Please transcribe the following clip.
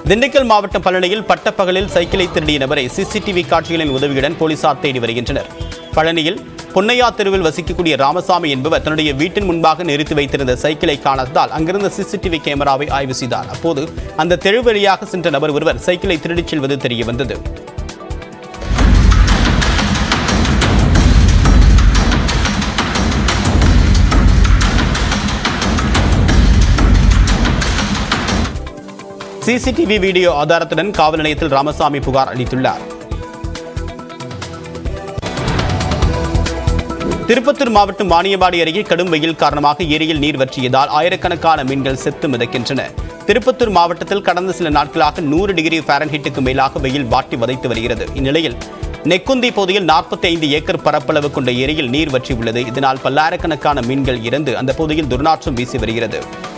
திண்டுக்கல் மாவட்டம் பழனியில் பட்டப்பகலில் சைக்கிளை திருடிய நபரை சிசிடிவி காட்சிகளின் உதவியுடன் போலீசார் தேடி வருகின்றனர் பழனியில் பொன்னையா தெருவில் வசிக்கக்கூடிய ராமசாமி என்பவர் தன்னுடைய வீட்டின் முன்பாக நிறுத்தி வைத்திருந்த சைக்கிளை காணாததால் அங்கிருந்த சிசிடிவி கேமராவை ஆய்வு செய்தார் அப்போது அந்த தெரு வழியாக சென்ற நபர் ஒருவர் சைக்கிளை திருடிச் செல்வது தெரிய வந்தது சிசிடிவி வீடியோ ஆதாரத்துடன் காவல் நிலையத்தில் ராமசாமி புகார் அளித்துள்ளார் திருப்பத்தூர் மாவட்டம் வாணியம்பாடி அருகே கடும் வெயில் காரணமாக ஏரியில் நீர் வற்றியதால் ஆயிரக்கணக்கான மீன்கள் செத்து மிதக்கின்றன திருப்பத்தூர் மாவட்டத்தில் கடந்த சில நாட்களாக நூறு டிகிரி ஃபாரன்ஹீட்டுக்கு மேலாக வெயில் வாட்டி வதைத்து வருகிறது இந்நிலையில் நெக்குந்தி பகுதியில் 45 ஏக்கர் பரப்பளவு கொண்ட ஏரியில் நீர் வற்றியுள்ளது இதனால் பல்லாயிரக்கணக்கான மீன்கள் இறந்து அந்த பகுதியில் துர்நாற்றம் வீசி வருகிறது